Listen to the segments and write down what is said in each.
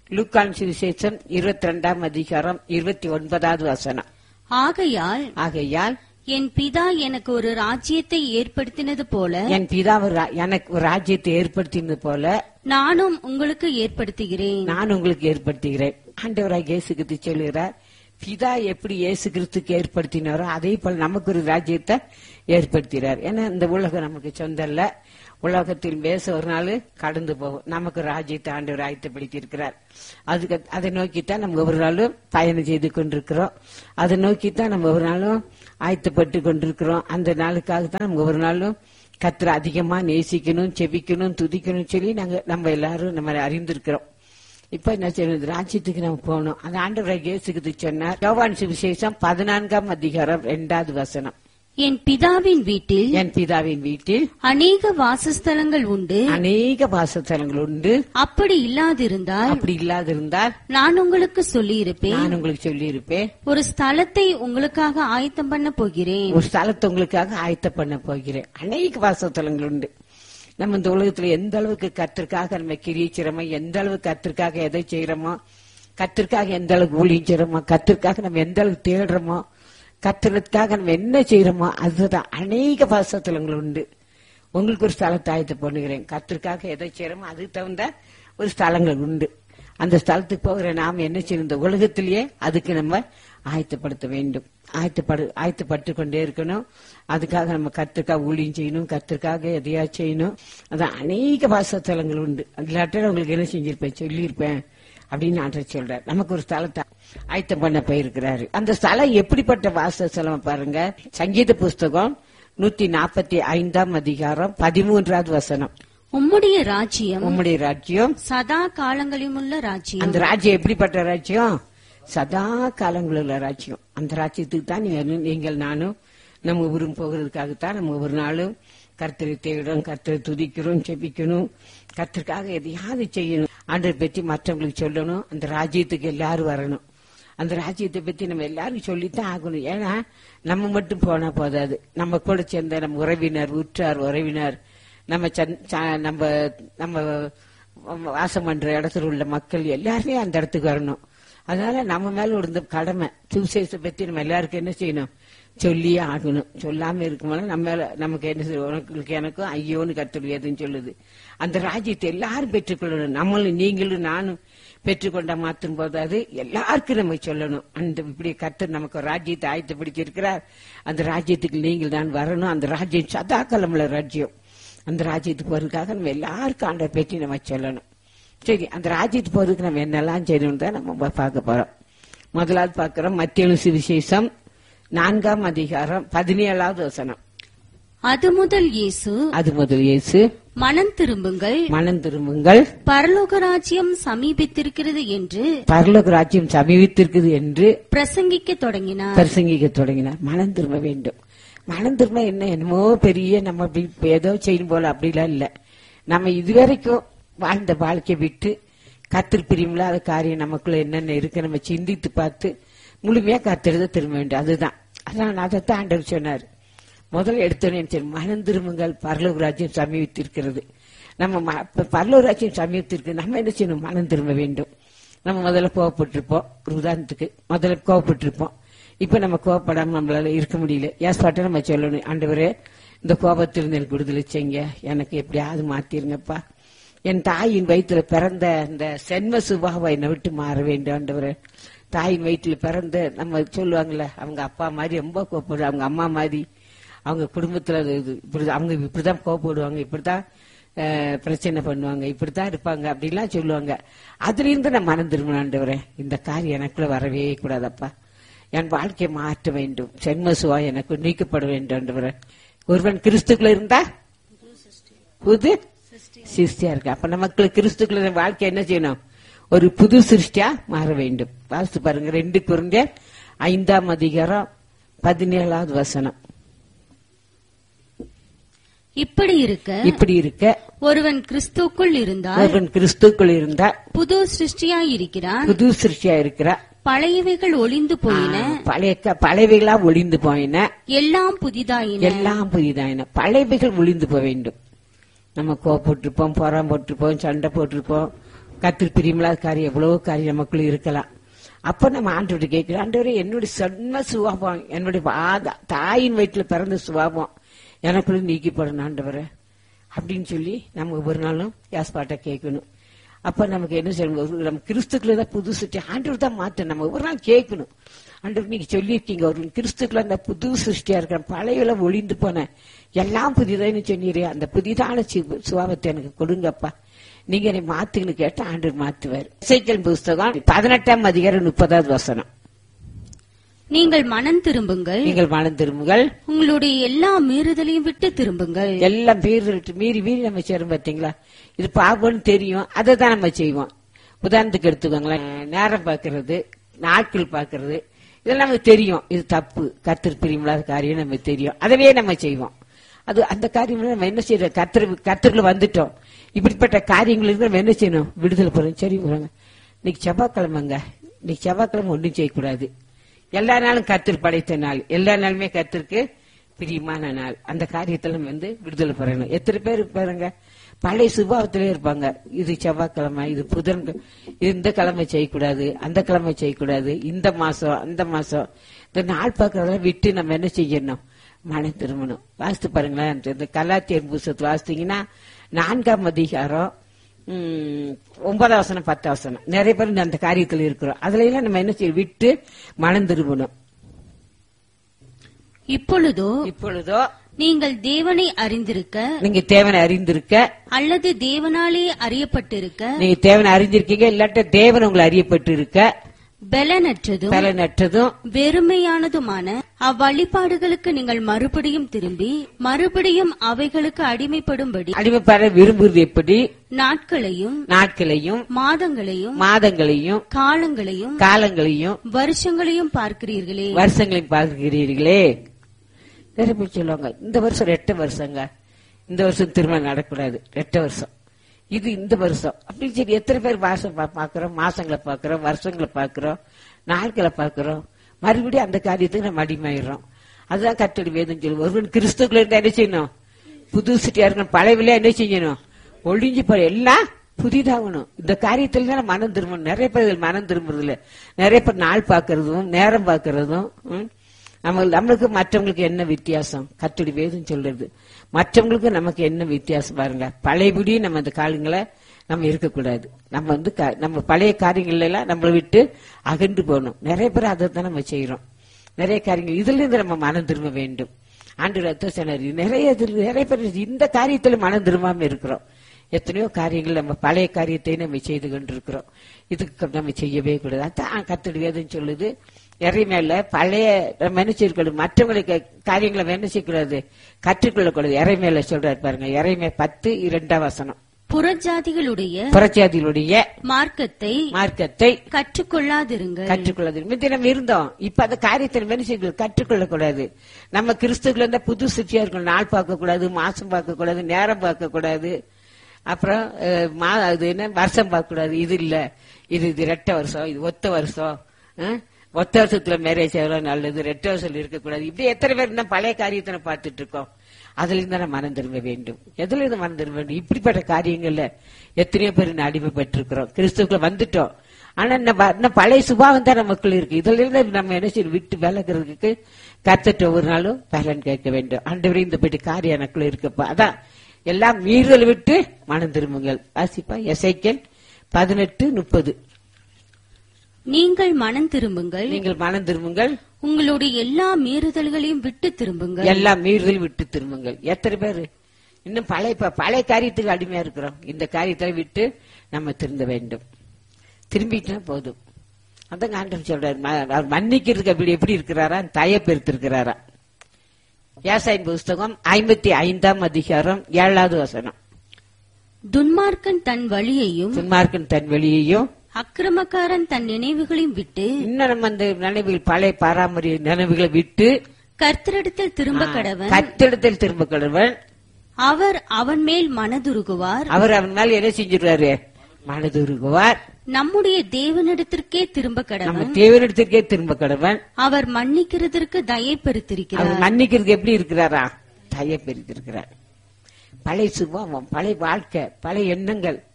லூக்கான் சுவிசேஷம் இருபத்தி ரெண்டாம் அதிகாரம் இருபத்தி ஒன்பதாவது வசனம் ஆகையால் ஆகையால் என் பிதா எனக்கு ஒரு ராஜ்யத்தை ஏற்படுத்தினது போல என் பிதா ஒரு ரா- எனக்கு ஒரு ராஜ்யத்தை ஏற்படுத்தினது போல நானும் உங்களுக்கு ஏற்படுத்துகிறேன் நான் உங்களுக்கு ஏற்படுத்துகிறேன் ஆண்டவராக இயேசு கிறிஸ்து சொல்லுகிறார் பிதா எப்படி இயேசு கிறிஸ்துக்கு ஏற்படுத்தினாரோ அதே போல நமக்கு ஒரு ராஜ்யத்தை ஏற்படுத்தினார் ஏன்னா இந்த உலகம் நமக்கு சொந்தம் இல்ல உலகத்தில் பேச ஒரு நாள் கடந்து போகும் நமக்கு ராஜ்யத்தை ஆண்டவர் ஆயத்தப்படுத்தி இருக்கிறார் அதுக்கு அதை நோக்கித்தான் நம்ம ஒவ்வொரு நாளும் பயணம் செய்து கொண்டிருக்கிறோம் அதை நோக்கித்தான் நம்ம ஒவ்வொரு நாளும் ஆயத்தப்பட்டு கொண்டிருக்கிறோம் அந்த நாளுக்காக தான் நம்ம ஒவ்வொரு நாளும் கத்திர அதிகமா நேசிக்கணும் செபிக்கணும் துதிக்கணும் சொல்லி நாங்க நம்ம எல்லாரும் நம்ம அறிந்திருக்கிறோம் இப்ப என்ன செய்யணும் ராஜ்யத்துக்கு நம்ம போகணும் அந்த ஆண்டவராக இயேசுக்கு சொன்னார் யோவான் சுவிசேஷம் பதினான்காம் அதிகாரம் இரண்டாவது வசனம் என் பிதாவின் வீட்டில் என் பிதாவின் வீட்டில் அநேக வாசஸ்தலங்கள் உண்டு அநேக வாசஸ்தலங்கள் உண்டு அப்படி இல்லாதிருந்தால் அப்படி இல்லாதிருந்தால் நான் உங்களுக்கு சொல்லியிருப்பேன் நான் உங்களுக்கு சொல்லி இருப்பேன் ஒரு ஸ்தலத்தை உங்களுக்காக ஆயத்தம் பண்ண போகிறேன் ஒரு ஸ்தலத்தை உங்களுக்காக ஆயத்த பண்ண போகிறேன் அநேக வாசஸ்தலங்கள் உண்டு நம்ம இந்த உலகத்துல எந்த அளவுக்கு கத்திற்காக நம்ம கிரிச்சிரமோ எந்த அளவுக்கு கத்திற்காக எதை செய்யறோமோ கத்திற்காக எந்த அளவுக்கு ஊழியம் செய்யறோமோ கத்திற்காக நம்ம எந்த அளவுக்கு தேடுறோமோ கத்திரத்துக்காக நம்ம என்ன செய்யறோமோ அதுதான் அநேக வாசஸ்தலங்கள் உண்டு உங்களுக்கு ஒரு ஸ்தலத்தை ஆயத்த பண்ணுகிறேன் கத்திற்காக எதை செய்யறோமோ அதுக்கு தகுந்த ஒரு ஸ்தலங்கள் உண்டு அந்த ஸ்தலத்துக்கு போகிற நாம் என்ன செய்யணும் இந்த உலகத்திலேயே அதுக்கு நம்ம ஆயத்தப்படுத்த வேண்டும் ஆயத்தப்படு ஆயத்தப்பட்டு கொண்டே இருக்கணும் அதுக்காக நம்ம கத்திற்காக ஊழியம் செய்யணும் கத்திற்காக எதையா செய்யணும் அதான் அநேக வாசஸ்தலங்கள் உண்டு இல்லாட்ட உங்களுக்கு என்ன செஞ்சிருப்பேன் சொல்லியிருப்பேன் அப்படின்னு ஆண்டவர் சொல்றார் நமக்கு ஒரு ஸ்தலத்தை ஆயத்தம் பண்ண போயிருக்கிறாரு அந்த ஸ்தலம் எப்படிப்பட்ட வாசஸ்தலம் பாருங்க சங்கீத புஸ்தகம் நூத்தி நாற்பத்தி ஐந்தாம் அதிகாரம் பதிமூன்றாவது வசனம் உம்முடைய ராஜ்யம் உம்முடைய ராஜ்யம் சதா காலங்களிலுமுள்ள ராஜ்யம் அந்த ராஜ்யம் எப்படிப்பட்ட ராஜ்யம் சதா காலங்கள் உள்ள ராஜ்யம் அந்த ராஜ்யத்துக்கு தான் நீங்க- நீங்கள் நானும் நம்ம ஊரும் போகிறதுக்காகத்தான் நம்ம ஒரு நாளும் கர்த்தரை தேடுறோம் கர்த்தரை துதிக்கிறோம் செபிக்கணும் கர்த்தருக்காக எதையாவது செய்யணும் ஆண்டரை பற்றி மற்றவங்களுக்கு சொல்லணும் அந்த ராஜ்யத்துக்கு எல்லாரும் வரணும் அந்த ராஜ்யத்தை பத்தி நம்ம எல்லாரும் சொல்லித்தான் ஆகணும் ஏன்னா நம்ம மட்டும் போனா போதாது நம்ம கூட சேர்ந்த நம்ம உறவினர் உற்றார் உறவினர் நம்ம சந்- ச- நம்ம நம்ம வாசம் பண்ற இடத்துல உள்ள மக்கள் எல்லாருமே அந்த இடத்துக்கு வரணும் அதனால நம்ம மேல இருந்த கடமை சுவிசேஷத்தை பத்தி நம்ம எல்லாருக்கும் என்ன செய்யணும் சொல்லியே ஆகணும் சொல்லாம இருக்கும்போது நம்ம மேல நமக்கு என்ன செய்ய- உனக்கு எனக்கும் ஐயோன்னு கத்துடையதுன்னு சொல்லுது அந்த ராஜ்யத்தை எல்லாரும் பெற்றுக்கொள்ளணும் நம்மளும் நீங்களும் நானும் பெற்றுக்கொண்ட மாற்றும் போதாது எல்லாருக்கும் நம்ம சொல்லணும் அந்த இப்படி கர்த்தர் நமக்கு ஒரு ராஜ்யத்தை ஆயத்தப்படுத்தியிருக்கிறார் அந்த ராஜ்யத்துக்கு நீங்கள் தான் வரணும் அந்த ராஜ்யம் சதா காலமுள்ள ராஜ்யம் அந்த ராஜ்யத்துக்கு போறதுக்காக நம்ம எல்லாருக்கும் ஆண்டை பற்றி நம்ம சொல்லணும் சரி அந்த ராஜ்யத்துக்கு போறதுக்கு நம்ம என்னெல்லாம் செய்யணும் தான் நம்ம பார்க்க போறோம் முதலாவது பார்க்கிறோம் மத்திய சுவிசேஷம் நான்காம் அதிகாரம் பதினேழாவது வசனம் அது முதல் இயேசு அது முதல் இயேசு மனம் திரும்புங்கள் மனம் திரும்புங்கள் பரலோக ராஜ்யம் சமீபித்திருக்கிறது என்று பரலோக ராஜ்யம் சமீபித்திருக்குது என்று பிரசங்கிக்க தொடங்கினார் பிரசங்கிக்க தொடங்கினார் மனம் திரும்ப வேண்டும் மனம் திரும்ப என்ன என்னமோ பெரிய நம்ம அப்படி இப்ப ஏதோ செய்யும் போல அப்படிலாம் இல்ல நம்ம இதுவரைக்கும் வாழ்ந்த வாழ்க்கையை விட்டு கத்திரி பிரியமில்லாத காரியம் நமக்குள்ள என்னென்ன இருக்கு நம்ம சிந்தித்து பார்த்து முழுமையா கத்திரத திரும்ப வேண்டும் அதுதான் அதான் அதைத்தான் ஆண்டவர் சொன்னார் முதல்ல எடுத்தோன்னே சரி மனம் திரும்புங்கள் பரலோக ராஜ்யம் சமீபித்திருக்கிறது நம்ம ம- இப்ப பரலோக ராஜ்யம் சமீபித்திருக்கு நம்ம என்ன செய்யணும் மனம் திரும்ப வேண்டும் நம்ம முதல்ல கோவப்பட்டிருப்போம் ஒரு உதாரணத்துக்கு முதல்ல கோவப்பட்டிருப்போம் இப்ப நம்ம கோவப்படாம நம்மளால இருக்க முடியல ஏஸ்பாட்ட நம்ம சொல்லணும் ஆண்டவரே இந்த கோபத்திலிருந்து எனக்கு விடுதலை செய்யுங்க எனக்கு எப்படியாவது மாத்திருங்கப்பா என் தாயின் வயிற்றுல பிறந்த அந்த சென்ம சுபாவம் என்னை விட்டு மாற வேண்டும் ஆண்டவரே தாயின் வயிற்றுல பிறந்த நம்ம சொல்லுவாங்கல்ல அவங்க அப்பா மாதிரி ரொம்ப கோவப்படுவாங்க அவங்க அம்மா மாதிரி அவங்க குடும்பத்துல அது இது இப்படி அவங்க இப்படிதான் கோவப்படுவாங்க இப்படிதான் அஹ், பிரச்சனை பண்ணுவாங்க இப்படித்தான் இருப்பாங்க அப்படிலாம் சொல்லுவாங்க அதுல இருந்து நான் மனம் திரும்பின ஆண்டவரே இந்த காரியம் எனக்குள்ள வரவே கூடாதப்பா என் வாழ்க்கையை மாற்ற வேண்டும் சென்மசுவா எனக்கு நீக்கப்பட வேண்டும் ஆண்டவரே ஒருவன் கிறிஸ்துக்குள்ள இருந்தா புது சிருஷ்டியா இருக்கு அப்ப நமக்கு கிறிஸ்துக்குள்ள வாழ்க்கை என்ன செய்யணும் ஒரு புது சிருஷ்டியா மாற வேண்டும் வாசித்து பாருங்க ரெண்டு குறைந்த ஐந்தாம் அதிகாரம் பதினேழாவது வசனம் இப்படி இருக்க இப்படி இருக்க ஒருவன் கிறிஸ்துக்குள் இருந்தால் ஒருவன் கிறிஸ்துக்குள் இருந்தா புது சிருஷ்டியாய் இருக்கிறான் புது சிருஷ்டியா இருக்கிறா பழையவைகள் ஒளிந்து போயின பழைய க- பழையவைகளா ஒளிந்து போயின எல்லாம் புதிதாயின எல்லாம் புதிதாயின பழையவைகள் ஒளிந்து போக வேண்டும் நம்ம கோவப்பட்டிருப்போம் புறம் போட்டிருப்போம் சண்டை போட்டிருப்போம் கத்திரி பிரியமில்லாத காரியம் எவ்வளவோ காரியம் நமக்குள்ள இருக்கலாம் அப்ப நம்ம ஆண்டவர்கிட்ட கேட்கிறோம் ஆண்டவரே என்னுடைய சொன்ன சுவாபம் என்னுடைய ஆத- தாயின் வயிற்றுல பிறந்த சுவாபம் எனக்குள்ள நீக்கி போடணும் ஆண்டவரே அப்படின்னு சொல்லி நம்ம ஒவ்வொரு நாளும் யாஸ்பாட்ட கேட்கணும் அப்ப நமக்கு என்ன செய்யணும் ஒரு நம்ம கிறிஸ்துக்குள்ள தான் புது சிருஷ்டி ஆண்டவர் தான் மாத்தணும் நம்ம ஒவ்வொரு நாள் கேட்கணும் ஆண்டவர் நீங்க சொல்லியிருக்கீங்க ஒரு கிறிஸ்துக்குள்ள அந்த புது சிருஷ்டியா இருக்கிற பழையெல்லாம் ஒளிந்து போன எல்லாம் புதிதான்னு சொன்னீரே அந்த புதிதான சி- சுபாவத்தை எனக்கு கொடுங்கப்பா நீங்க என்னை மாத்துன்னு கேட்டா ஆண்டவர் மாத்துவார் இசைக்கல் புஸ்தகம் பதினெட்டாம் அதிகாரம் முப்பதாவது வசனம் நீங்கள் மனம் திரும்புங்கள் நீங்கள் மனம் திரும்புங்கள் உங்களுடைய எல்லா மீறுதலையும் விட்டு திரும்புங்கள் எல்லாம் மீறி மீறி மீறி நம்ம செய்றோம் பாத்தீங்களா இது பாப்போம்னு தெரியும் அதை தான் நம்ம செய்வோம் உதாரணத்துக்கு எடுத்துக்கோங்களேன் நேரம் பார்க்கறது நாட்கள் பார்க்கறது இதெல்லாம் நமக்கு தெரியும் இது தப்பு கத்தர் பிரியமில்லாத காரியம் நமக்கு தெரியும் அதவே நம்ம செய்வோம் அது அந்த காரியம் நம்ம என்ன செய்யறோம் கத்தர் கத்தருக்குள்ள வந்துட்டோம் இப்படிப்பட்ட காரியங்கள் இருந்து நம்ம என்ன செய்யணும் விடுதலை போறோம் சரி போறாங்க இன்னைக்கு செவ்வாய்க்கிழமைங்க இன்னைக்கு செவ்வாய்க்கிழமை ஒன்றும் செய்யக்கூடாது எல்லா நாளும் கத்தர் படைத்த நாள் எல்லா நாளுமே கத்திற்கு பிரியமான நாள் அந்த காரியத்துல நம்ம வந்து விடுதலை பெறணும் எத்தனை பேர் பாருங்க பழைய சுபாவத்திலே இருப்பாங்க இது செவ்வாய்க்கிழமை இது புதன் இது இந்த கிழமை செய்யக்கூடாது அந்த கிழமை செய்யக்கூடாது இந்த மாசம் அந்த மாசம் இந்த நாள் பார்க்கறதெல்லாம் விட்டு நம்ம என்ன செய்யணும் மனம் திரும்பணும் வாசித்து பாருங்களேன் இந்த கலாத்தியர் புஸ்தகத்தை வாசித்தீங்கன்னா நான்காம் அதிகாரம் உம், ஒன்பதாம் வசனம் பத்தாம் வசனம் நிறைய பேர் இந்த அந்த காரியத்தில் இருக்கிறோம் அதுல எல்லாம் நம்ம என்ன செய்ய விட்டு மனம் திரும்பணும் இப்பொழுதோ இப்பொழுதோ நீங்கள் தேவனை அறிந்திருக்க நீங்க தேவனை அறிந்திருக்க அல்லது தேவனாலே அறியப்பட்டிருக்க நீங்க தேவனை அறிஞ்சிருக்கீங்க இல்லாட்ட தேவன் உங்களை அறியப்பட்டு இருக்க பலனற்றதும் பலனற்றதும் வெறுமையானதுமான அவ்வழிபாடுகளுக்கு நீங்கள் மறுபடியும் திரும்பி மறுபடியும் அவைகளுக்கு அடிமைப்படும்படி அடிமைப்பட விரும்புவது எப்படி நாட்களையும் நாட்களையும் மாதங்களையும் மாதங்களையும் காலங்களையும் காலங்களையும் வருஷங்களையும் பார்க்கிறீர்களே வருஷங்களையும் பார்க்கிறீர்களே நிறைய பேர் சொல்லுவாங்க இந்த வருஷம் ரெட்ட வருஷங்க இந்த வருஷம் திருமணம் நடக்கூடாது ரெட்ட வருஷம் இது இந்த வருஷம் அப்படின்னு சரி எத்தனை பேர் மாசம் பா- பாக்குறோம் மாசங்களை பாக்குறோம் வருஷங்களை பாக்குறோம் நாட்களை பாக்குறோம் மறுபடியும் அந்த காரியத்துக்கு நம்ம அடிமையிடுறோம் அதுதான் கட்டடி வேதம் சொல்லு ஒருவன் கிறிஸ்துக்குள்ள இருந்தா என்ன செய்யணும் புது சிட்டியா இருக்கணும் பழையவில என்ன செய்யணும் ஒழிஞ்சு போற எல்லாம் புதிதாகணும் இந்த காரியத்துல தான் மனம் திரும்பணும் நிறைய பேர் இதுல மனம் திரும்புறது இல்ல நிறைய பேர் நாள் பாக்குறதும் நேரம் பாக்குறதும் ம், நம்ம நம்மளுக்கு மற்றவங்களுக்கு என்ன வித்தியாசம் கத்தடி வேதம் சொல்றது மற்றவங்களுக்கு நமக்கு என்ன வித்தியாசம் பாருங்க பழையபடி நம்ம அந்த காலங்களை நம்ம இருக்கக்கூடாது நம்ம வந்து க- நம்ம பழைய காரியங்கள்ல எல்லாம் நம்மளை விட்டு அகன்று போகணும் நிறைய பேர் அதை தான் நம்ம செய்யறோம் நிறைய காரியங்கள் இதுல இருந்து நம்ம மனம் திரும்ப வேண்டும் ஆண்டு ரத்த சொன்னார் நிறைய இதுல- நிறைய பேர் இந்த காரியத்துல மனம் திரும்பாம இருக்கிறோம் எத்தனையோ காரியங்கள் நம்ம பழைய காரியத்தை நம்ம செய்து கொண்டிருக்கிறோம் இதுக்கு நம்ம செய்யவே கூடாது அதான் கத்தடி வேதம் சொல்லுது இறைமையில பழைய நம்ம என்ன செய்யக்கூடாது மற்றவங்களுக்கு காரியங்களை நம்ம என்ன செய்யக்கூடாது கற்றுக்கொள்ளக்கூடாது இறைமையில சொல்றாரு பாருங்க இறைமை பத்து இரண்டாம் வசனம் புறஜாதிகளுடைய புரட்சியாதிகளுடைய மார்க்கத்தை மார்க்கத்தை கற்றுக்கொள்ளாதிருங்கள் கற்றுக்கொள்ளாது முந்தி நம்ம இருந்தோம் இப்ப அந்த காரியத்தை நம்ம என்ன செய்யக்கூடாது கற்றுக்கொள்ள கூடாது நம்ம கிறிஸ்துக்குள்ள இருந்தா புது சிற்றியா இருக்கணும் நாள் பார்க்க கூடாது மாசம் பார்க்க கூடாது நேரம் பார்க்க கூடாது அப்புறம் அஹ், மா- அது என்ன வருஷம் பார்க்க கூடாது இது இல்ல இது இது ரெட்ட வருஷம் இது ஒத்த வருஷம் அஹ், ஒத்த வருஷத்துல மேரேஜ் எவ்வளவு நல்லது ரெட்ட வருஷம் இருக்கக்கூடாது இப்படி எத்தனை பேர் இருந்தா பழைய காரியத்தை நம்ம பார்த்துட்டு இருக்கோம் அதுல இருந்து நம்ம மனம் திரும்ப வேண்டும் எதுல இருந்து மனம் திரும்ப வேண்டும் இப்படிப்பட்ட காரியங்கள்ல எத்தனையோ பேர் இன்னும் அடிமைப்பட்டிருக்கிறோம் கிறிஸ்துக்குள்ள வந்துட்டோம் ஆனா நம்ம இன்னும் பழைய சுபாவம் தான் நமக்குள்ள இருக்கு இதுல இருந்து நம்ம என்ன செய்யணும் விட்டு விலகிறதுக்கு கத்துட்டு ஒவ்வொரு நாளும் பலன் கேட்க வேண்டும் ஆண்டவரே இந்த பெட்டி காரியம் எனக்குள்ள இருக்குப்பா அதான் எல்லாம் மீறுதல் விட்டு மனம் திரும்புங்கள் வாசிப்பா எசைக்கல் பதினெட்டு முப்பது நீங்கள் மனம் திரும்புங்கள் நீங்கள் மனம் திரும்புங்கள் உங்களுடைய எல்லா மீறுதல்களையும் விட்டு திரும்புங்கள் எல்லாம் மீறுதல் விட்டு திரும்புங்கள் எத்தனை பேர் இன்னும் பழைய ப- பழைய காரியத்துக்கு அடிமையா இருக்கிறோம் இந்த காரியத்தை விட்டு நம்ம திருந்த வேண்டும் திரும்பிட்டா போதும் அதான் ஆண்டவர் சொல்றாரு ம- அவர் மன்னிக்கிறதுக்கு அப்படி எப்படி இருக்கிறாரா தய பெருத்திருக்கிறாரா வியாசாயின் புஸ்தகம் ஐம்பத்தி ஐந்தாம் அதிகாரம் ஏழாவது வசனம் துன்மார்க்கன் தன் வழியையும் துன்மார்க்கன் தன் வெளியையும் அக்கிரமக்காரன் தன் நினைவுகளையும் விட்டு இன்னும் நம்ம அந்த நினைவுகள் பழைய பாரம்பரிய நினைவுகளை விட்டு கர்த்தரிடத்தில் திரும்ப கடவன் கத்திடத்தில் திரும்ப கடவன் அவர் அவன் மேல் மனதுருகுவார் அவர் அவன் மேல என்ன செஞ்சிருவாரு மனதுருகுவார் நம்முடைய தேவனிடத்திற்கே திரும்ப நம்ம கடவன் தேவனிடத்திற்கே திரும்ப கடவன் அவர் மன்னிக்கிறதற்கு தயை அவர் பெருத்திருக்கிறார் மன்னிக்கிறதுக்கு எப்படி இருக்கிறாரா தய பெருத்திருக்கிறார் பழைய சுபாவம் பழைய வாழ்க்கை பழைய எண்ணங்கள்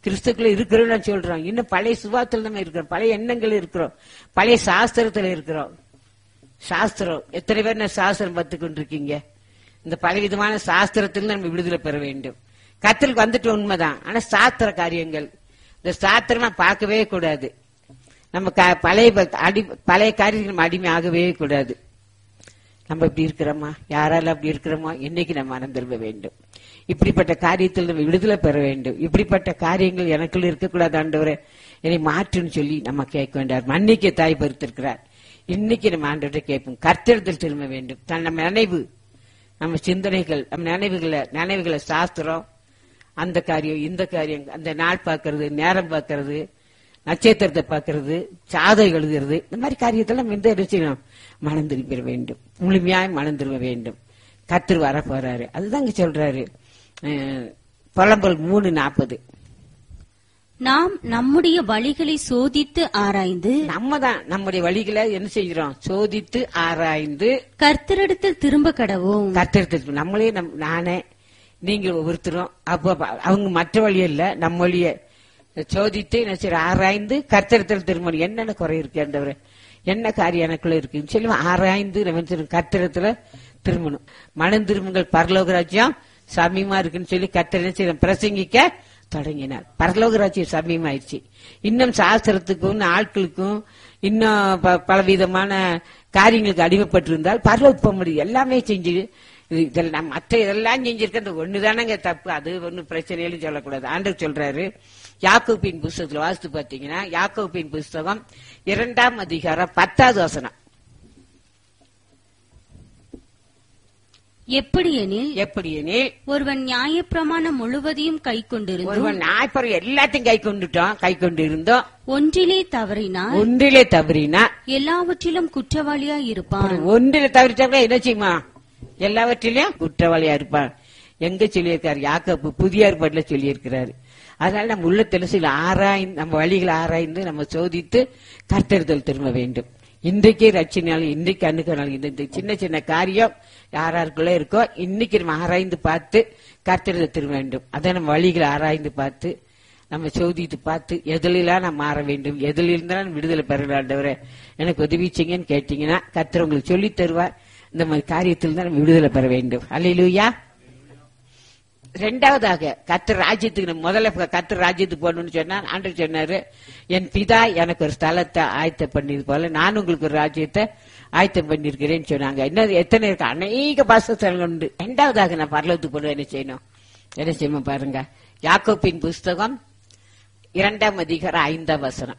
கிறிஸ்துக்குள்ள இருக்கிறோம்னு சொல்றோம் இன்னும் பழைய சுபாத்துல நம்ம இருக்கிறோம் பழைய எண்ணங்கள் இருக்கிறோம் பழைய சாஸ்திரத்துல இருக்கிறோம் சாஸ்திரம் எத்தனை பேர் நான் சாஸ்திரம் பார்த்து கொண்டிருக்கீங்க இந்த பலவிதமான சாஸ்திரத்தில் நம்ம விடுதலை பெற வேண்டும் கத்தலுக்கு வந்துட்டு உண்மைதான் ஆனா சாஸ்திர காரியங்கள் இந்த சாஸ்திரமா பார்க்கவே கூடாது நம்ம க- பழைய ப- அடி பழைய காரியங்கள் நம்ம அடிமை ஆகவே கூடாது நம்ம இப்படி இருக்கிறோமா யாரால அப்படி இருக்கிறோமா இன்னைக்கு நம்ம மனம் திரும்ப வேண்டும் இப்படிப்பட்ட காரியத்தில் நம்ம விடுதலை பெற வேண்டும் இப்படிப்பட்ட காரியங்கள் எனக்குள்ள இருக்கக்கூடாது ஆண்டவரே என்னை மாற்றுன்னு சொல்லி நம்ம கேட்க வேண்டாம் மன்னிக்க தாய் பொறுத்திருக்கிறார் இன்னைக்கு நம்ம ஆண்டவரை கேட்போம் கர்த்தெடுத்தல் திரும்ப வேண்டும் தன் நம்ம நினைவு நம்ம சிந்தனைகள் நம்ம நினைவுகளை நினைவுகளை சாஸ்திரம் அந்த காரியம் இந்த காரியம் அந்த நாள் பார்க்கறது நேரம் பார்க்கறது நட்சத்திரத்தை பார்க்கறது சாதை எழுதுறது இந்த மாதிரி காரியத்தெல்லாம் நம்ம எந்த செய்யணும் மனம் திரும்பிட வேண்டும் முழுமையாய் மனம் திரும்ப வேண்டும் கத்திர வர போறாரு அதுதான் இங்க சொல்றாரு அஹ், புலம்பல் மூணு நாற்பது நாம் நம்முடைய வழிகளை சோதித்து ஆராய்ந்து நம்ம தான் நம்முடைய வழிகளை என்ன செய்கிறோம் சோதித்து ஆராய்ந்து கர்த்தரிடத்தில் திரும்ப கடவோம் கத்தெடுத்து நம்மளே நம் நானே நீங்க ஒவ்வொருத்தரும் அப்போ அப்ப அவங்க மற்ற வழி இல்ல நம்ம வழிய சோதித்து என்ன செய்ய ஆராய்ந்து கர்த்தரத்தில் திருமணம் என்னென்ன குறை இருக்கு ஆண்டவரே என்ன காரியம் எனக்குள்ள இருக்குன்னு சொல்லி ஆராய்ந்து நம்ம திரு- கர்த்தரத்துல திரும்பணும் மனம் திரும்புங்கள் பரலோக ராஜ்யம் சமீமா இருக்குன்னு சொல்லி கர்த்தர் என்ன செய்யணும் பிரசங்கிக்க தொடங்கினார் பரலோக ராஜ்யம் சமீமாயிருச்சு இன்னும் சாஸ்திரத்துக்கும் ஆட்களுக்கும் இன்னும் ப- பலவிதமான காரியங்களுக்கு அடிமைப்பட்டிருந்தால் பரலோக போக முடியும் எல்லாமே செஞ்சு இது- இதெல்லாம் மற்ற இதெல்லாம் செஞ்சிருக்க அந்த ஒண்ணுதானங்க தப்பு அது ஒன்னும் பிரச்சனையிலும் சொல்லக்கூடாது ஆண்டவர் சொல்றாரு யாக்கோப்பின் புஸ்தகத்துல வாசித்து பாத்தீங்கன்னா யாக்கோப்பின் புஸ்தகம் இரண்டாம் அதிகாரம் பத்தாவது வசனம் எப்படியெனில் எப்படி எனில் ஒருவன் நியாயப்பிரமாணம் முழுவதையும் கை கொண்டிருந்தும் ஒருவன் நாய்ப்பறம் எல்லாத்தையும் கை கொண்டுட்டோம் கை கொண்டு இருந்தோம் ஒன்றிலே தவறினால் ஒன்றிலே தவறினா எல்லாவற்றிலும் குற்றவாளியா இருப்பான் ஒன்றில தவறிட்டா என்ன செய்யுமா எல்லாவற்றிலையும் குற்றவாளியா இருப்பான் எங்க சொல்லியிருக்காரு யாக்கோப்பு புதிய ஏற்பாட்டுல சொல்லியிருக்கிறாரு அதனால நம்ம உள்ளத்துல சில ஆராய்ந்து நம்ம வழிகளை ஆராய்ந்து நம்ம சோதித்து கர்த்தெடுத்தல் திரும்ப வேண்டும் இன்றைக்கே ரட்சினாலும் இன்றைக்கு அணுகினாலும் இந்த இந்த சின்ன சின்ன காரியம் யாராருக்குள்ள இருக்கோ இன்னைக்கு நம்ம ஆராய்ந்து பார்த்து கர்த்தெடுத்தல் திரும்ப வேண்டும் அதை நம்ம வழிகளை ஆராய்ந்து பார்த்து நம்ம சோதித்து பார்த்து எதிலெல்லாம் நான் மாற வேண்டும் எதிலிருந்து நான் விடுதலை பெறலாண்டவரை எனக்கு உதவி செய்யுங்கன்னு கேட்டீங்கன்னா கர்த்தர் உங்களுக்கு சொல்லி தருவார் இந்த மாதிரி காரியத்தில் தான் நம்ம விடுதலை பெற வேண்டும் அல்லையிலூயா ரெண்டாவதாக கர்த்தர் ராஜ்யத்துக்கு நம்ம முதல்ல கர்த்தர் ராஜ்யத்துக்கு போகணும்னு சொன்னா ஆண்டவர் சொன்னாரு என் பிதா எனக்கு ஒரு ஸ்தலத்தை ஆயத்தம் பண்ணியது போல நான் உங்களுக்கு ஒரு ராஜ்யத்தை ஆயத்தம் பண்ணிருக்கிறேன்னு சொன்னாங்க என்ன எத்தனை இருக்கு அநேக பாசஸ்தலங்கள் உண்டு ரெண்டாவதாக நான் பரலத்துக்கு போன என்ன செய்யணும் என்ன செய்யணும் பாருங்க யாக்கோப்பின் புஸ்தகம் இரண்டாம் அதிகாரம் ஐந்தாம் வசனம்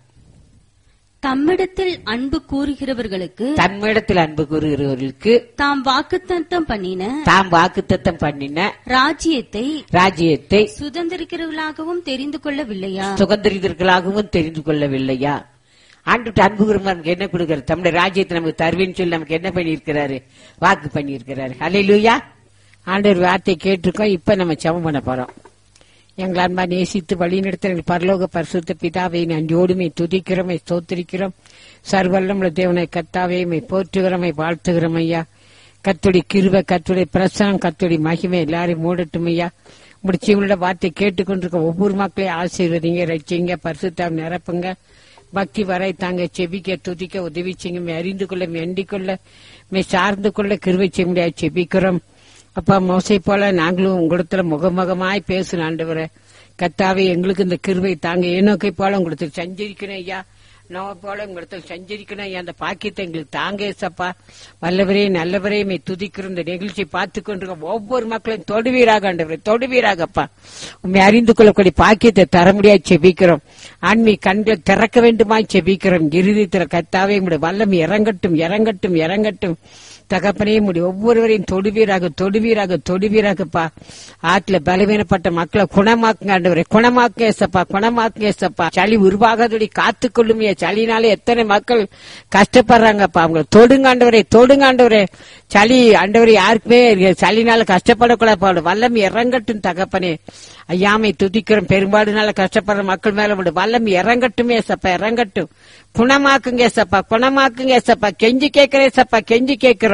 தம்மிடத்தில் அன்பு கூறுகிறவர்களுக்கு தம்மிடத்தில் அன்பு கூறுகிறவர்களுக்கு தாம் வாக்குத்தத்தம் பண்ணின தாம் வாக்குத்தத்தம் பண்ணின ராஜ்யத்தை ராஜ்யத்தை சுதந்திரிக்கிறவர்களாகவும் தெரிந்து கொள்ளவில்லையா சுகந்திரிதர்களாகவும் தெரிந்து கொள்ளவில்லையா ஆண்டு அன்பு கூறும் நமக்கு என்ன கொடுக்கிறார் தம்முடைய ராஜ்யத்தை நமக்கு தருவேன்னு சொல்லி நமக்கு என்ன பண்ணியிருக்கிறாரு வாக்கு பண்ணியிருக்கிறாரு அல்லையா ஆண்டவர் வார்த்தை கேட்டிருக்கோம் இப்ப நம்ம செவம் பண்ண போறோம் எங்கள் அன்பா நேசித்து வழிநடத்த எங்கள் பரலோக பரிசுத்த பிதாவை நன்றியோடுமை துதிக்கிறோமை ஸ்தோத்திரிக்கிறோம் சர்வல்லமுள்ள தேவனை கத்தாவையுமை போற்றுகிறோமை வாழ்த்துகிறோம் ஐயா கத்துடைய கிருப கத்துடைய பிரசனம் கத்துடைய மகிமை எல்லாரையும் மூடட்டும் ஐயா முடிச்சு இவங்களோட வார்த்தை கேட்டுக்கொண்டிருக்க ஒவ்வொரு மக்களையும் ஆசீர்வதிங்க ரசிங்க பரிசுத்தாவை நிரப்புங்க பக்தி வரை தாங்க செபிக்க துதிக்க உதவி செய்யுங்க அறிந்து கொள்ள எண்டிக் கொள்ள மே சார்ந்து கொள்ள கிருவை செய்ய முடியாது செபிக்கிறோம் அப்பா மோசை போல நாங்களும் உங்களிடத்துல முகமுகமாய் பேசணும் ஆண்டவரே கத்தாவே எங்களுக்கு இந்த கிருவை தாங்க ஏனோக்கை போல உங்களுக்கு சஞ்சரிக்கணும் ஐயா நோவை போல உங்களிடத்தில் சஞ்சரிக்கணும் ஐயா அந்த பாக்கியத்தை எங்களுக்கு தாங்க ஏசப்பா வல்லவரே நல்லவரே மே துதிக்கிறோம் இந்த நிகழ்ச்சியை பார்த்து கொண்டிருக்க ஒவ்வொரு மக்களையும் தொடுவீராக ஆண்டவரே தொடுவீராகப்பா உண்மை அறிந்து கொள்ளக்கூடிய பாக்கியத்தை தர முடியாது செபிக்கிறோம் ஆன்மீ கண்களை திறக்க வேண்டுமா செபிக்கிறோம் இறுதித்திர கத்தாவே உங்களுடைய வல்லம் இறங்கட்டும் இறங்கட்டும் இறங்கட்டும் தகப்பனே முடி ஒவ்வொருவரையும் தொடுவீராக தொடுவீராக தொடுவீராகப்பா ஆற்றுல பலவீனப்பட்ட மக்களை குணமாக்குங்க ஆண்டவரே குணமாக்குங்க ஏசப்பா குணமாக்குங்க ஏசப்பா சளி உருவாகாதபடி காத்துக்கொள்ளுமைய சளினால எத்தனை மக்கள் கஷ்டப்படுறாங்கப்பா அவங்க தொடுங்க ஆண்டவரே தொடுங்க ஆண்டவரே சளி ஆண்டவரே யாருக்குமே சளினால கஷ்டப்படக்கூடாது வல்லம் இறங்கட்டும் தகப்பனே ஐயாமை துதிக்கிறோம் பெரும்பாடுனால கஷ்டப்படுற மக்கள் மேல விடு வல்லம் இறங்கட்டுமே சப்பா இறங்கட்டும் குணமாக்குங்க சப்பா குணமாக்குங்க சப்பா கெஞ்சி கேட்கிறேன் சப்பா கெஞ்சி கேட்கிறோம்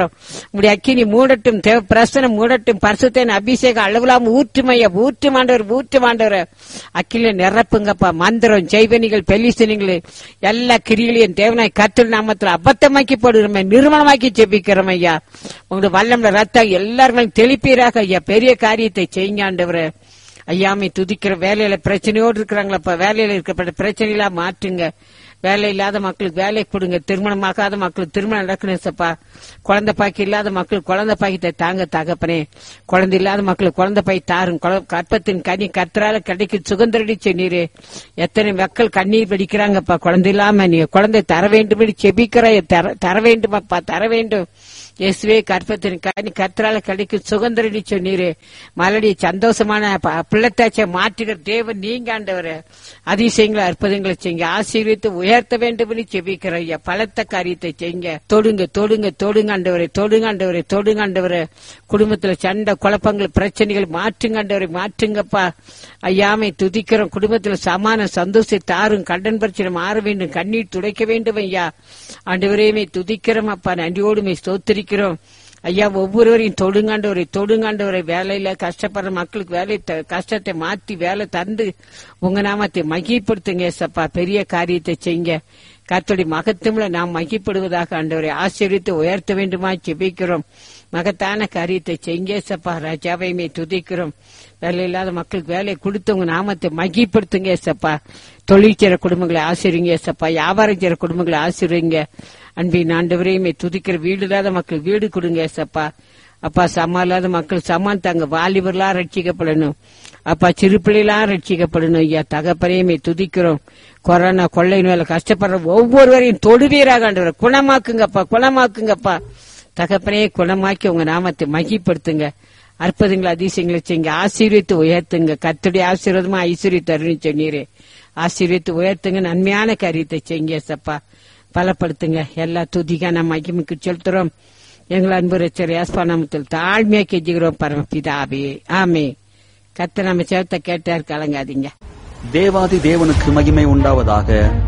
செபிக்கிறோம் உடைய அக்கினி மூடட்டும் தேவ பிரசனம் மூடட்டும் பரிசுத்தன் அபிஷேகம் அளவிலாம ஊற்றுமைய ஊற்றுமாண்டவர் ஊற்றுமாண்டவர் அக்கில நிரப்புங்கப்பா மந்திரம் செய்வனிகள் பெலிசனிகள் எல்லா கிரிகளையும் தேவனாய் கத்தல் நாமத்தில் அபத்தமாக்கி போடுகிறோம் நிர்மலமாக்கி செபிக்கிறோம் ஐயா உங்களுடைய வல்லம்ல ரத்தம் எல்லாருமே தெளிப்பீராக ஐயா பெரிய காரியத்தை செய்யுங்க ஆண்டவரே ஐயாமை துதிக்கிற வேலையில பிரச்சனையோடு இருக்கிறாங்களப்பா வேலையில இருக்கப்பட்ட பிரச்சனைகளா மாற்றுங்க வேலை இல்லாத மக்களுக்கு வேலை கொடுங்க திருமணமாகாத மக்களுக்கு திருமணம் நடக்கணும் சப்பா குழந்தை பாக்கி இல்லாத மக்களுக்கு குழந்தை பாக்கியத்தை தாங்க தகப்பனே குழந்தை இல்லாத மக்களுக்கு குழந்தை பாய் தாரும் குழ- கற்பத்தின் கனி கத்தரால கிடைக்கும் சுகந்தரடி சொன்னீரே எத்தனை மக்கள் கண்ணீர் வெடிக்கிறாங்கப்பா குழந்தை இல்லாம நீ குழந்தை தர வேண்டும் செபிக்கிற தர- தர வேண்டுமப்பா தர வேண்டும் இயேசுவே கற்பத்தின் கனி கத்தரால கிடைக்கும் சுகந்தரடி சொன்னீரே மலடி சந்தோஷமான ப- பிள்ளைத்தாச்சை மாற்றுகிற தேவன் நீங்க ஆண்டவரே அதிசயங்களை அற்புதங்களை செய்யுங்க ஆசீர்வித்து உயர்த்த வேண்டும் என்று செபிக்கிற ஐயா பலத்த காரியத்தை செய்யுங்க தொடுங்க தொடுங்க தொடுங்க ஆண்டவரே தொடுங்க ஆண்டவரே தொடுங்க ஆண்டவரே குடும்பத்துல சண்டை குழப்பங்கள் பிரச்சனைகள் மாற்றுங்க ஆண்டவரை மாற்றுங்கப்பா ஐயாமை துதிக்கிறோம் குடும்பத்துல சமான சந்தோஷத்தை தாரும் கடன் பிரச்சனை மாற வேண்டும் கண்ணீர் துடைக்க வேண்டும் ஐயா ஆண்டவரையுமே துதிக்கிறோம் அப்பா நன்றியோடுமே ஸ்தோத்திரிக்கிறோம் ஐயா ஒவ்வொருவரையும் தொடுங்காண்டவரை தொடுங்காண்டவரை வேலையில கஷ்டப்படுற மக்களுக்கு வேலை த- கஷ்டத்தை மாத்தி வேலை தந்து உங்க நாமத்தை மகிப்படுத்துங்க ஏசப்பா பெரிய காரியத்தை செய்யுங்க கர்த்தருடைய மகத்துவம்ல நாம் மகிப்படுவதாக ஆண்டவரை ஆசீர்வித்து உயர்த்த வேண்டுமா ஜெபிக்கிறோம் மகத்தான காரியத்தை செய்யுங்க ஏசப்பா ராஜாவையுமே துதிக்கிறோம் வேலை இல்லாத மக்களுக்கு வேலை கொடுத்து உங்க நாமத்தை மகிப்படுத்துங்க ஏசப்பா தொழில் செய்ற குடும்பங்களை ஆசிரிங்க ஏசப்பா வியாபாரம் செய்ற குடும்பங்களை ஆசிரிங்க அன்பின் ஆண்டவரையுமே துதிக்கிற வீடு இல்லாத மக்கள் வீடு கொடுங்க ஏசப்பா அப்பா சமா இல்லாத மக்கள் சமான் தாங்க வாலிபர்களா ரட்சிக்கப்படணும் அப்பா சிறு பிள்ளைகளா ரட்சிக்கப்படணும் ஐயா தகப்பரையுமே துதிக்கிறோம் கொரோனா கொள்ளை நோயில கஷ்டப்படுற ஒவ்வொருவரையும் தொடுவீராக ஆண்டவரை குணமாக்குங்கப்பா குணமாக்குங்கப்பா தகப்பனே குணமாக்கி உங்க நாமத்தை மகிப்படுத்துங்க அற்புதங்களை அதிசயங்களை செய்யுங்க ஆசீர்வித்து உயர்த்துங்க கத்துடைய ஆசீர்வாதமா ஐஸ்வர்ய தருணம் சொன்னீரே ஆசீர்வித்து உயர்த்துங்க நன்மையான காரியத்தை செய்யுங்க சப்பா பலப்படுத்துங்க எல்லா துதிக்கான மகிமைக்கு செலுத்துறோம் எங்கள் அன்பு ரச்சர் யாஸ்பா நாமத்தில் தாழ்மையா கெஞ்சுகிறோம் பரமபிதாவே ஆமே கத்த நம்ம சேர்த்த கேட்டார் கலங்காதீங்க தேவாதி தேவனுக்கு மகிமை உண்டாவதாக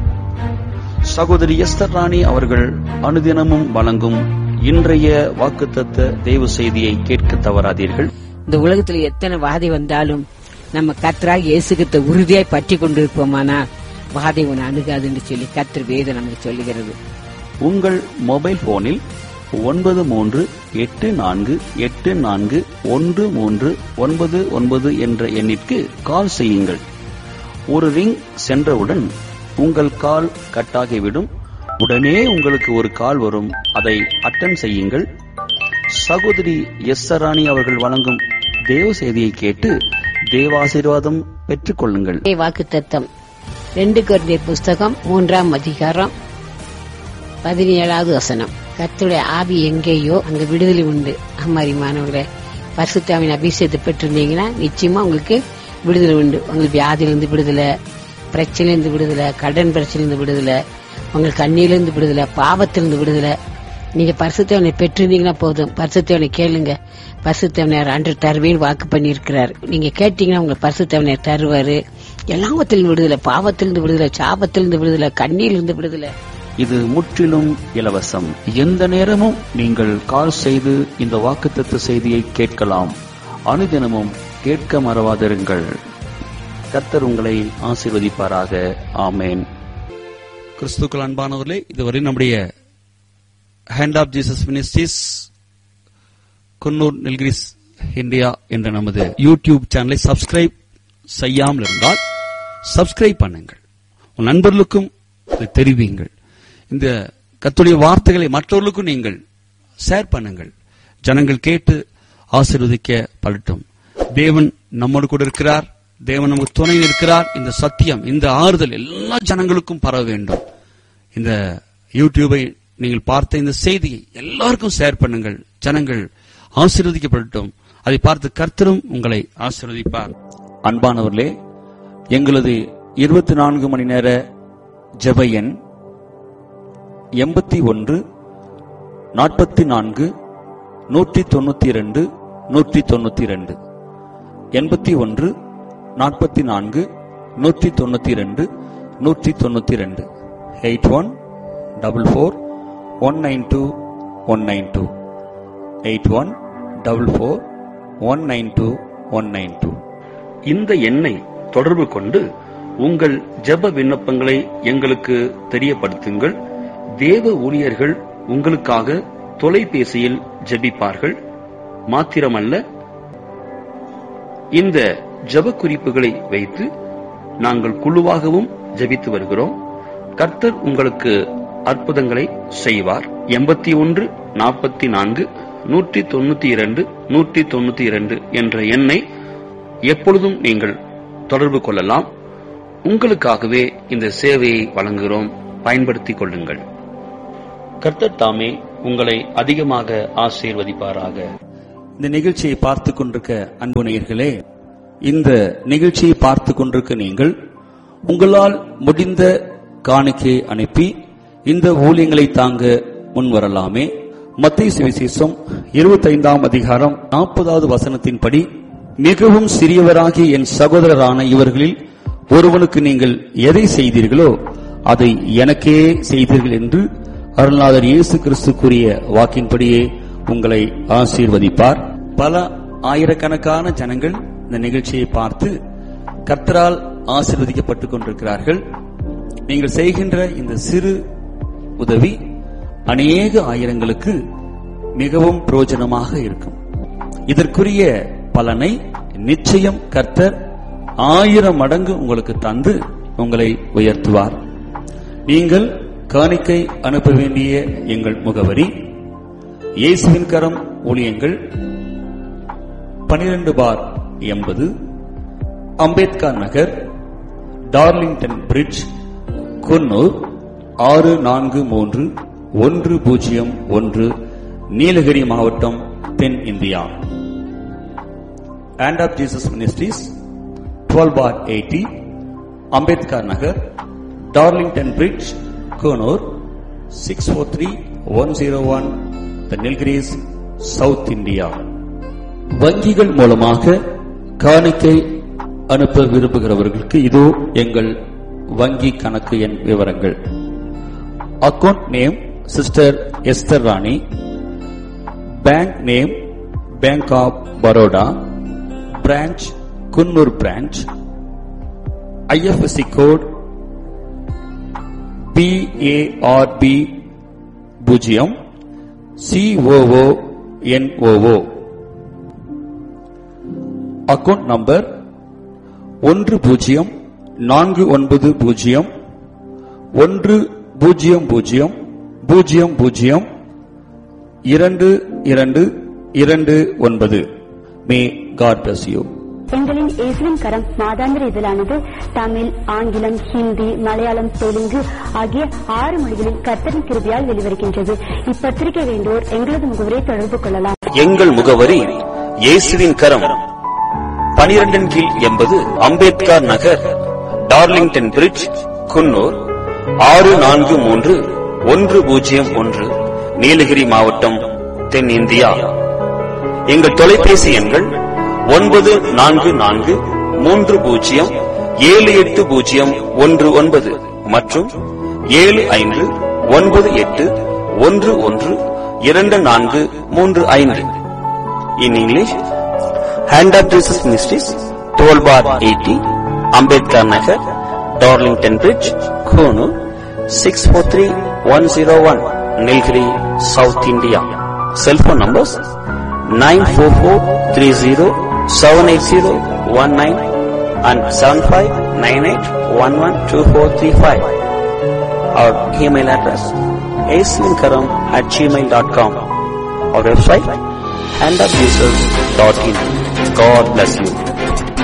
சகோதரி எஸ்தர் ராணி அவர்கள் அனுதினமும் வழங்கும் இன்றைய வாக்குத்தத்த தேவ செய்தியை கேட்க தவறாதீர்கள் இந்த உலகத்துல எத்தனை வாதை வந்தாலும் நம்ம கத்தராக இயேசுகிட்ட உறுதியாய் பற்றி கொண்டிருப்போமானா வாதை உன்னை அணுகாதுன்னு சொல்லி கத்தர் வேதம் நமக்கு சொல்லுகிறது உங்கள் மொபைல் போனில் ஒன்பது மூன்று எட்டு நான்கு எட்டு நான்கு ஒன்று மூன்று ஒன்பது ஒன்பது என்ற எண்ணிற்கு கால் செய்யுங்கள் ஒரு ரிங் சென்றவுடன் உங்கள் கால் கட்டாகிவிடும் உடனே உங்களுக்கு ஒரு கால் வரும் அதை அட்டன் செய்யுங்கள் சகோதரி எஸ் ராணி அவர்கள் வழங்கும் தேவ செய்தியை கேட்டு தேவாசீர்வாதம் பெற்றுக் கொள்ளுங்கள் வாக்கு தத்தம் ரெண்டு குழந்தையர் புஸ்தகம் மூன்றாம் அதிகாரம் பதினேழாவது வசனம் கர்த்தருடைய ஆவி எங்கேயோ அங்க விடுதலை உண்டு அம்மாரி மாணவர்களே பரிசுத்தாவின் அபிஷேகத்தை பெற்றிருந்தீங்கன்னா நிச்சயமா உங்களுக்கு விடுதலை உண்டு உங்களுக்கு வியாதியிலிருந்து விடுதலை பிரச்சனையிலிருந்து விடுதலை கடன் பிரச்சனையிலிருந்து விடுதலை உங்களுக்கு கண்ணியிலிருந்து விடுதலை பாவத்திலிருந்து விடுதலை நீங்க பரிசுத்தவனை பெற்றிருந்தீங்கன்னா போதும் பரிசுத்தவனை கேளுங்க பரிசுத்தவனர் அன்று தருவேன் வாக்கு பண்ணியிருக்கிறார் நீங்க கேட்டீங்கன்னா உங்க பரிசுத்தவனர் தருவாரு எல்லாவத்திலிருந்து விடுதலை பாவத்திலிருந்து விடுதலை சாபத்திலிருந்து விடுதலை கண்ணியிலிருந்து விடுதலை இது முற்றிலும் இலவசம் எந்த நேரமும் நீங்கள் கால் செய்து இந்த வாக்குத்தத்த செய்தியை கேட்கலாம் அனுதினமும் கேட்க மறவாதிருங்கள் கர்த்தர் உங்களை ஆசீர்வதிப்பாராக ஆமேன் கிறிஸ்துக்கள் அன்பானவர்களே இதுவரை நம்முடைய hand of Jesus ministries Coonoor Nilgiris India என்ற நமது யூடியூப் சேனலை சப்ஸ்கிரைப் செய்யாமல் இருந்தால் சப்ஸ்கிரைப் பண்ணுங்கள் உன் நண்பர்களுக்கும் இதை தெரிவிங்கள் இந்த கத்துடைய வார்த்தைகளை மற்றவர்களுக்கும் நீங்கள் ஷேர் பண்ணுங்கள் ஜனங்கள் கேட்டு ஆசீர்வதிக்க படட்டும் தேவன் நம்மோடு கூட இருக்கிறார் தேவன் நமக்கு துணை இருக்கிறார் இந்த சத்தியம் இந்த ஆறுதல் எல்லா ஜனங்களுக்கும் பரவ வேண்டும் இந்த யூடியூபை நீங்கள் பார்த்த இந்த செய்தியை எல்லாருக்கும் ஷேர் பண்ணுங்கள் ஜனங்கள் ஆசீர்வதிக்கப்படட்டும் அதை பார்த்து கர்த்தரும் உங்களை ஆசீர்வதிப்பார் அன்பானவர்களே எங்களது இருபத்தி நான்கு மணி நேர ஜெப எண் எண்பத்தி ஒன்று நாற்பத்தி நான்கு நூற்றி தொண்ணூத்தி இரண்டு நூற்றி தொண்ணூத்தி இரண்டு எண்பத்தி ஒன்று நாற்பத்தி நான்கு நூற்றி தொண்ணூத்தி இரண்டு நூற்றி தொண்ணூத்தி இரண்டு eight one double four one nine two one nine two eight one double four one nine two one nine two இந்த எண்ணை தொடர்பு கொண்டு உங்கள் ஜெப விண்ணப்பங்களை எங்களுக்கு தெரியப்படுத்துங்கள் தேவ ஊழியர்கள் உங்களுக்காக தொலைபேசியில் ஜெபிப்பார்கள் மாத்திரமல்ல இந்த ஜெப குறிப்புகளை வைத்து நாங்கள் குழுவாகவும் ஜெபித்து வருகிறோம் கர்த்தர் உங்களுக்கு அற்புதங்களை செய்வார் எண்பத்தி ஒன்று நாற்பத்தி நான்கு நூற்றி தொண்ணூத்தி இரண்டு நூற்றி தொண்ணூத்தி இரண்டு என்ற எண்ணை எப்பொழுதும் நீங்கள் தொடர்பு கொள்ளலாம் உங்களுக்காகவே இந்த சேவையை வழங்குகிறோம் பயன்படுத்திக் கொள்ளுங்கள் கர்த்தர் தாமே உங்களை அதிகமாக ஆசீர்வதிப்பாராக இந்த நிகழ்ச்சியை பார்த்து கொண்டிருக்க அன்பு நேயர்களே இந்த நிகழ்ச்சியை பார்த்து கொண்டிருக்க நீங்கள் உங்களால் முடிந்த காணிக்கையை அனுப்பி இந்த ஊழியங்களை தாங்க முன்வரலாமே மத்திய சுவிசேஷம் இருபத்தைந்தாம் அதிகாரம் நாற்பதாவது வசனத்தின்படி மிகவும் சிறியவராகிய என் சகோதரரான இவர்களில் ஒருவனுக்கு நீங்கள் எதை செய்தீர்களோ அதை எனக்கே செய்தீர்கள் என்று அருள்நாதர் இயேசு கிறிஸ்து கூறிய வாக்கின்படியே உங்களை ஆசீர்வதிப்பார் பல ஆயிரக்கணக்கான ஜனங்கள் இந்த நிகழ்ச்சியை பார்த்து கர்த்தரால் ஆசீர்வதிக்கப்பட்டுக் கொண்டிருக்கிறார்கள் நீங்கள் செய்கின்ற இந்த சிறு உதவி அநேக ஆயிரங்களுக்கு மிகவும் பிரயோஜனமாக இருக்கும் இதற்குரிய பலனை நிச்சயம் கர்த்தர் ஆயிரம் மடங்கு உங்களுக்கு தந்து உங்களை உயர்த்துவார் நீங்கள் காணிக்கை அனுப்ப வேண்டிய எங்கள் முகவரி இயேசுவின் கரம் ஊழியங்கள் பனிரெண்டு பார் எண்பது அம்பேத்கர் நகர் டார்லிங்டன் பிரிட்ஜ் குன்னூர் ஆறு நான்கு மூன்று ஒன்று பூஜ்ஜியம் ஒன்று நீலகிரி மாவட்டம் தென் India and of Jesus ministries twelve bar eighty Ambedkar Nagar Darlington bridge Coonoor six four three one zero one the Nilgiris south India வங்கிகள் மூலமாக காணிக்கை அனுப்ப விரும்புகிறவர்களுக்கு இதோ எங்கள் வங்கி கணக்கு எண் விவரங்கள் account name sister Esther Rani bank name bank of Baroda branch Coonoor branch IFSC code BARB பூஜ்ஜியம் சிஓஓ என்ஓஓ அக்கவுண்ட் நம்பர் ஒன்று பூஜ்ஜியம் நான்கு ஒன்பது பூஜ்ஜியம் ஒன்று பூஜ்ஜியம் பூஜ்ஜியம் பூஜ்ஜியம் பூஜ்ஜியம் இரண்டு இரண்டு இரண்டு ஒன்பது மே காட் பிளஸ் யூ எங்களின் இயேசுவின் கரம் மாதாந்திர இதழானது தமிழ் ஆங்கிலம் ஹிந்தி மலையாளம் தெலுங்கு ஆகிய ஆறு மொழிகளில் கர்த்தரின் கிருபியால் வெளிவருகின்றது இப்பத்திரிகை வேண்டோர் எங்களது முகவரை தொடர்பு கொள்ளலாம் எங்கள் முகவரி இயேசுவின் கரம் பனிரெண்டின் கீழ் எண்பது அம்பேத்கர் நகர் டார்லிங்டன் பிரிட்ஜ் குன்னூர் ஆறு நான்கு மூன்று ஒன்று பூஜ்ஜியம் ஒன்று நீலகிரி மாவட்டம் தென் இந்தியா எங்கள் தொலைபேசி எண்கள் ஒன்பது நான்கு நான்கு மூன்று பூஜ்ஜியம் ஏழு எட்டு பூஜ்ஜியம் ஒன்று ஒன்பது மற்றும் ஏழு ஐந்து ஒன்பது எட்டு ஒன்று ஒன்று இரண்டு நான்கு மூன்று ஐந்து in English hand of Jesus ministries twelve bar eighty Ambedkar Nagar Darlington bridge Coonoor six four three one zero one Nilgiri south India cellphone numbers nine four four three zero seven eight zero one nine and seven five nine eight one one two four three five அவர் email address ஏஸ்லிங்கரம் at Gmail dot com அவர் website handofjesus.in. God bless you.